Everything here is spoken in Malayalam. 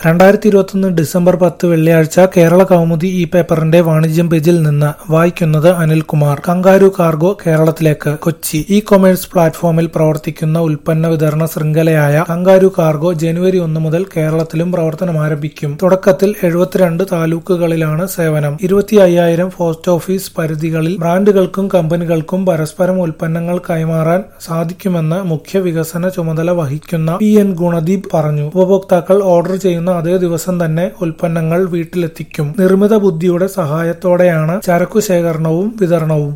രണ്ടായിരത്തി ഇരുപത്തൊന്ന് ഡിസംബർ പത്ത് വെള്ളിയാഴ്ച കേരള കൗമുദി ഈ പേപ്പറിന്റെ വാണിജ്യം പേജിൽ നിന്ന് വായിക്കുന്നത് അനിൽകുമാർ കങ്കാരു കാർഗോ കേരളത്തിലേക്ക് കൊച്ചി ഇ കൊമേഴ്സ് പ്ലാറ്റ്ഫോമിൽ പ്രവർത്തിക്കുന്ന ഉൽപ്പന്ന വിതരണ ശൃംഖലയായ കങ്കാരു കാർഗോ ജനുവരി ഒന്ന് മുതൽ കേരളത്തിലും പ്രവർത്തനം ആരംഭിക്കും തുടക്കത്തിൽ എഴുപത്തിരണ്ട് താലൂക്കുകളിലാണ് സേവനം ഇരുപത്തി അയ്യായിരം പോസ്റ്റ് ഓഫീസ് പരിധികളിൽ ബ്രാൻഡുകൾക്കും കമ്പനികൾക്കും പരസ്പരം ഉൽപ്പന്നങ്ങൾ കൈമാറാൻ സാധിക്കുമെന്ന് മുഖ്യ വികസന ചുമതല വഹിക്കുന്ന പി എൻ ഗുണദീപ് പറഞ്ഞു ഉപഭോക്താക്കൾ ഓർഡർ ചെയ്യുന്ന അതേ ദിവസം തന്നെ ഉൽപ്പന്നങ്ങൾ വീട്ടിലെത്തിക്കും നിർമ്മിത ബുദ്ധിയുടെ സഹായത്തോടെയാണ് ചരക്കു ശേഖരണവും വിതരണവും